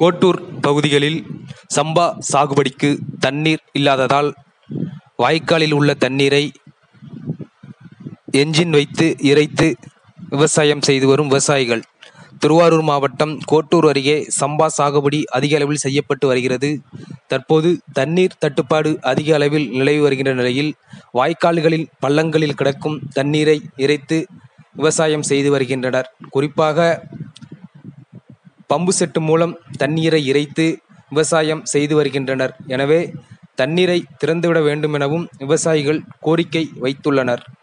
கோட்டூர் பகுதிகளில் சம்பா சாகுபடிக்கு தண்ணீர் இல்லாததால் வாய்க்காலில் உள்ள தண்ணீரை என்ஜின் வைத்து இறைத்து விவசாயம் செய்து வரும் விவசாயிகள் திருவாரூர் மாவட்டம் கோட்டூர் அருகே சம்பா சாகுபடி அதிக அளவில் செய்யப்பட்டு வருகிறது தற்போது தண்ணீர் தட்டுப்பாடு அதிக அளவில் நிலவி வருகின்ற நிலையில் வாய்க்கால்களில் பள்ளங்களில் கிடக்கும் தண்ணீரை இறைத்து விவசாயம் செய்து வருகின்றனர் குறிப்பாக பம்பு செட்டு மூலம் தண்ணீரை இறைத்து விவசாயம் செய்து வருகின்றனர் எனவே தண்ணீரை திறந்துவிட வேண்டும் எனவும் விவசாயிகள் கோரிக்கை வைத்துள்ளனர்